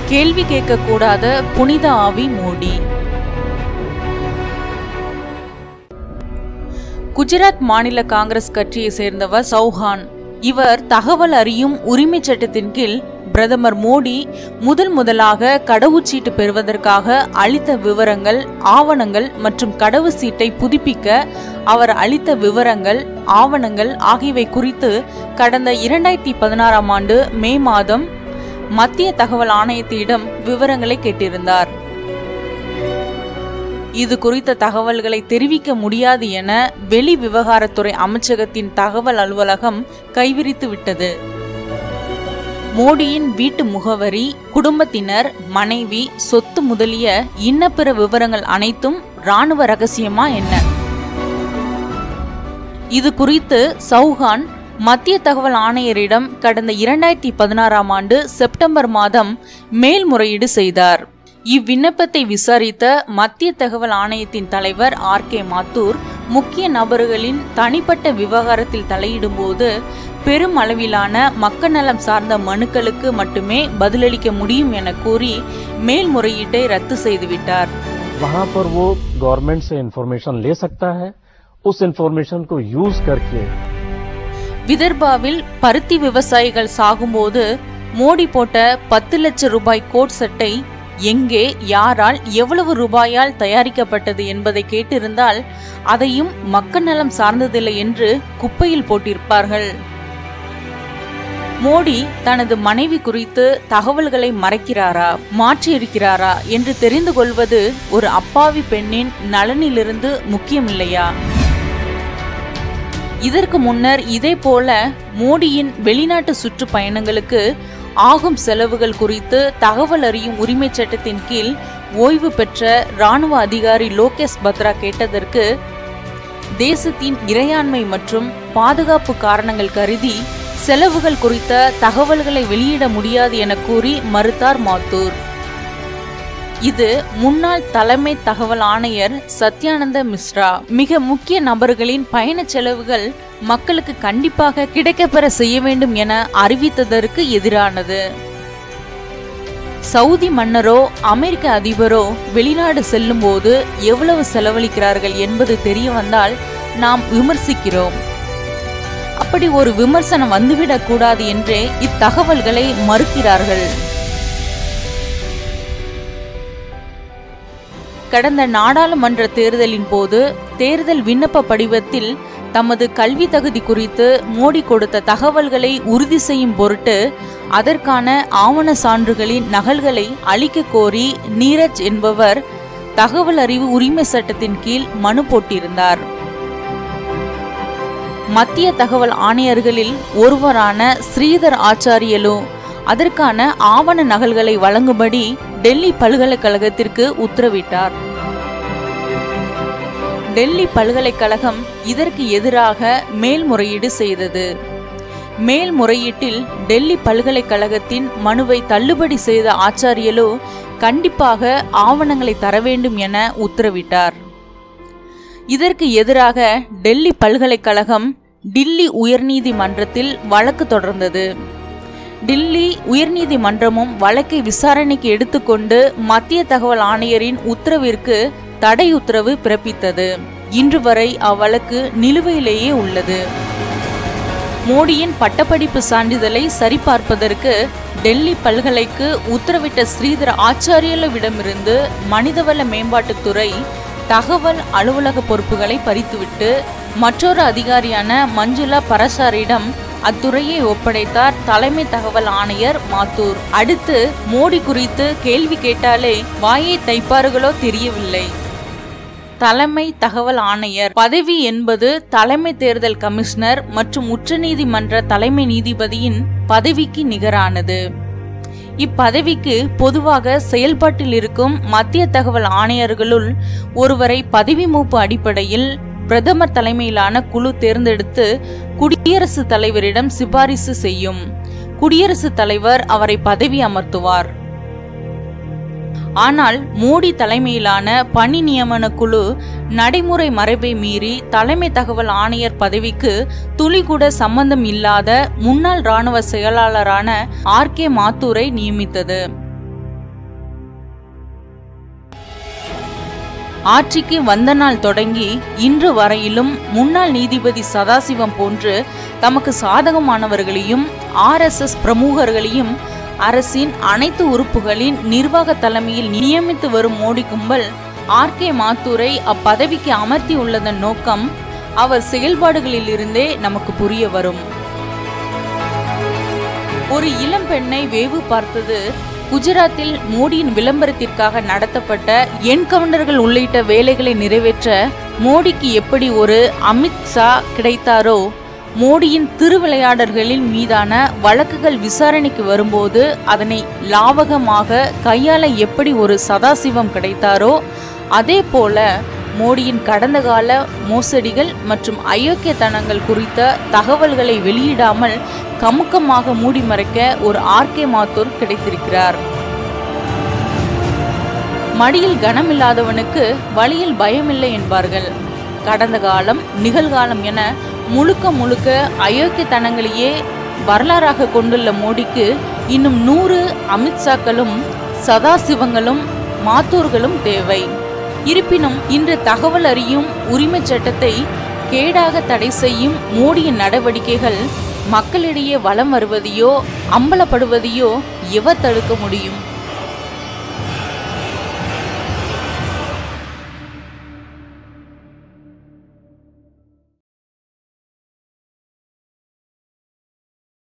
கேள்வி கேட்கக்கூடாத புனித ஆவி மோடி குஜராத் மாநில காங்கிரஸ் கட்சியை சேர்ந்தவர் சௌஹான் இவர் தகவல் அறியும் உரிமை சட்டத்தின் கீழ் பிரதமர் மோடி முதல் முதலாக கடவுச்சீட்டு பெறுவதற்காக அளித்த விவரங்கள் ஆவணங்கள் மற்றும் கடவுச்சீட்டை புதுப்பிக்க அவர் அளித்த விவரங்கள் ஆவணங்கள் ஆகியவை குறித்து கடந்த இரண்டாயிரத்தி பதினாறாம் ஆண்டு மே மாதம் மத்திய தகவல் ஆணையத்திடம் விவரங்களை கேட்டிருந்தார் இது குறித்த தகவல்களை தெரிவிக்க முடியாது என வெளி விவகாரத்துறை அமைச்சகத்தின் தகவல் அலுவலகம் கைவிரித்து விட்டது மோடியின் வீட்டு முகவரி குடும்பத்தினர் மனைவி சொத்து முதலிய இன்னபிற விவரங்கள் அனைத்தும் ராணுவ ரகசியமா என்ன இது குறித்து சௌஹான் மத்திய தகவல் ஆணையரிடம் கடந்த இரண்டாயிரத்தி பதினாறாம் ஆண்டு செப்டம்பர் மாதம் மேல்முறையீடு செய்தார் இவ்விண்ணப்பத்தை விசாரித்த மத்திய தகவல் ஆணையத்தின் தலைவர் ஆர் கே மாத்தூர் முக்கிய நபர்களின் தனிப்பட்ட விவகாரத்தில் தலையிடும்போது பெரும் அளவிலான மக்கள் நலம் சார்ந்த மனுக்களுக்கு மட்டுமே பதிலளிக்க முடியும் என கூறி மேல்முறையீட்டை ரத்து செய்துவிட்டார் वहाँ पर वो गवर्नमेंट से इंफॉर्मेशन ले सकता है उस इंफॉर्मेशन को यूज करके விதர்பாவில் பருத்தி விவசாயிகள் சாகும்போது மோடி போட்ட பத்து லட்சம் ரூபாய் கோட் சட்டை எங்கே யாரால் எவ்வளவு ரூபாயால் தயாரிக்கப்பட்டது என்பதை கேட்டிருந்தால் அதையும் மக்கள் நலம் சார்ந்ததில்லை என்று குப்பையில் போட்டிருப்பார்கள் மோடி தனது மனைவி குறித்து தகவல்களை மறைக்கிறாரா மாற்றியிருக்கிறாரா என்று தெரிந்து கொள்வது ஒரு அப்பாவி பெண்ணின் நலனிலிருந்து முக்கியமில்லையா இதற்கு முன்னர் இதே போல மோடியின் வெளிநாட்டு சுற்றுப்பயணங்களுக்கு ஆகும் செலவுகள் குறித்து தகவல் அறியும் உரிமை சட்டத்தின் கீழ் ஓய்வு பெற்ற ராணுவ அதிகாரி லோகேஷ் பத்ரா கேட்டதற்கு தேசத்தின் இறையாண்மை மற்றும் பாதுகாப்பு காரணங்கள் கருதி செலவுகள் குறித்த தகவல்களை வெளியிட முடியாது என கூறி மறுத்தார் மாத்தூர் இது முன்னாள் தலைமை தகவல் ஆணையர் சத்யானந்த மிஸ்ரா மிக முக்கிய நபர்களின் பயண செலவுகள் மக்களுக்கு கண்டிப்பாக கிடைக்கப்பெற செய்ய வேண்டும் என அறிவித்ததற்கு எதிரானது சவுதி மன்னரோ அமெரிக்க அதிபரோ வெளிநாடு செல்லும் போது எவ்வளவு செலவழிக்கிறார்கள் என்பது தெரிய வந்தால் நாம் விமர்சிக்கிறோம் அப்படி ஒரு விமர்சனம் வந்துவிடக் கூடாது என்றே இத்தகவல்களை மறுக்கிறார்கள் கடந்த நாடாளுமன்ற தேர்தலின் போது தேர்தல் விண்ணப்ப படிவத்தில் தமது கல்வி தகுதி குறித்து மோடி கொடுத்த தகவல்களை உறுதி செய்யும் பொருட்டு அதற்கான ஆவண சான்றுகளின் நகல்களை அளிக்க கோரி நீரஜ் என்பவர் தகவல் அறிவு உரிமை சட்டத்தின் கீழ் மனு போட்டிருந்தார் மத்திய தகவல் ஆணையர்களில் ஒருவரான ஸ்ரீதர் ஆச்சாரியலு அதற்கான ஆவண நகல்களை வழங்கும்படி டெல்லி பல்கலைக்கழகத்திற்கு உத்தரவிட்டார் டெல்லி பல்கலைக்கழகம் இதற்கு எதிராக மேல்முறையீடு செய்தது மேல்முறையீட்டில் டெல்லி பல்கலைக்கழகத்தின் மனுவை தள்ளுபடி செய்த ஆச்சாரியலு கண்டிப்பாக ஆவணங்களை தர வேண்டும் என உத்தரவிட்டார் இதற்கு எதிராக டெல்லி பல்கலைக்கழகம் டில்லி உயர்நீதிமன்றத்தில் வழக்கு தொடர்ந்தது டில்லி உயர்நீதிமன்றமும் வழக்கை விசாரணைக்கு எடுத்துக்கொண்டு மத்திய தகவல் ஆணையரின் உத்தரவிற்கு தடை உத்தரவு பிறப்பித்தது இன்று வரை அவ்வழக்கு நிலுவையிலேயே உள்ளது மோடியின் பட்டப்படிப்பு சான்றிதழை சரிபார்ப்பதற்கு டெல்லி பல்கலைக்கு உத்தரவிட்ட ஸ்ரீதர் ஆச்சாரியலவிடமிருந்து மனிதவள மேம்பாட்டுத்துறை தகவல் அலுவலக பொறுப்புகளை பறித்துவிட்டு மற்றொரு அதிகாரியான மஞ்சுளா பரசாரிடம் அத்துறையை ஒப்படைத்தார் தலைமை தகவல் ஆணையர் மாத்தூர் அடுத்து மோடி குறித்து கேள்வி கேட்டாலே வாயை தைப்பார்களோ தெரியவில்லை தலைமை தகவல் ஆணையர் பதவி என்பது தலைமை தேர்தல் கமிஷனர் மற்றும் உச்சநீதிமன்ற தலைமை நீதிபதியின் பதவிக்கு நிகரானது இப்பதவிக்கு பொதுவாக செயல்பாட்டில் இருக்கும் மத்திய தகவல் ஆணையர்களுள் ஒருவரை பதவி மூப்பு அடிப்படையில் பிரதமர் தலைமையிலான குழு தேர்ந்தெடுத்து குடியரசுத் தலைவரிடம் சிபாரிசு செய்யும் குடியரசுத் தலைவர் அவரை பதவி அமர்த்துவார் ஆனால் மோடி தலைமையிலான பணி நியமன குழு நடைமுறை மரபை மீறி தலைமை தகவல் ஆணையர் பதவிக்கு துளி கூட சம்பந்தம் இல்லாத முன்னாள் ராணுவ செயலாளரான ஆர் கே மாத்தூரை நியமித்தது ஆட்சிக்கு வந்த நாள் தொடங்கி இன்று வரையிலும் முன்னாள் நீதிபதி சதாசிவம் போன்று தமக்கு சாதகமானவர்களையும் ஆர்எஸ்எஸ் பிரமுகர்களையும் அரசின் அனைத்து உறுப்புகளின் நிர்வாக தலைமையில் நியமித்து வரும் மோடி கும்பல் ஆர் கே மாத்தூரை அப்பதவிக்கு அமர்த்தி உள்ளதன் நோக்கம் அவர் செயல்பாடுகளிலிருந்தே நமக்கு புரிய வரும் ஒரு இளம் பெண்ணை வேவு பார்த்தது குஜராத்தில் மோடியின் விளம்பரத்திற்காக நடத்தப்பட்ட என்கவுண்டர்கள் உள்ளிட்ட வேலைகளை நிறைவேற்ற மோடிக்கு எப்படி ஒரு அமித் ஷா கிடைத்தாரோ மோடியின் திருவிளையாடல்களின் மீதான வழக்குகள் விசாரணைக்கு வரும்போது அதனை லாவகமாக கையாள எப்படி ஒரு சதாசிவம் கிடைத்தாரோ அதே போல மோடியின் கடந்த கால மோசடிகள் மற்றும் அயோக்கியத்தனங்கள் குறித்த தகவல்களை வெளியிடாமல் கமுக்கமாக மூடி மறைக்க ஒரு ஆர்கே மாத்தூர் கிடைத்திருக்கிறார் மடியில் கனமில்லாதவனுக்கு வழியில் பயமில்லை என்பார்கள் கடந்த காலம் நிகழ்காலம் என முழுக்க முழுக்க அயோக்கியத்தனங்களையே வரலாறாக கொண்டுள்ள மோடிக்கு இன்னும் நூறு அமித்ஷாக்களும் சதாசிவங்களும் மாத்தூர்களும் தேவை இருப்பினும் இன்று தகவல் அறியும் உரிமைச் சட்டத்தை கேடாக தடை செய்யும் மோடியின் நடவடிக்கைகள் மக்களிடையே வலம் வருவதையோ அம்பலப்படுவதையோ எவர் தடுக்க முடியும்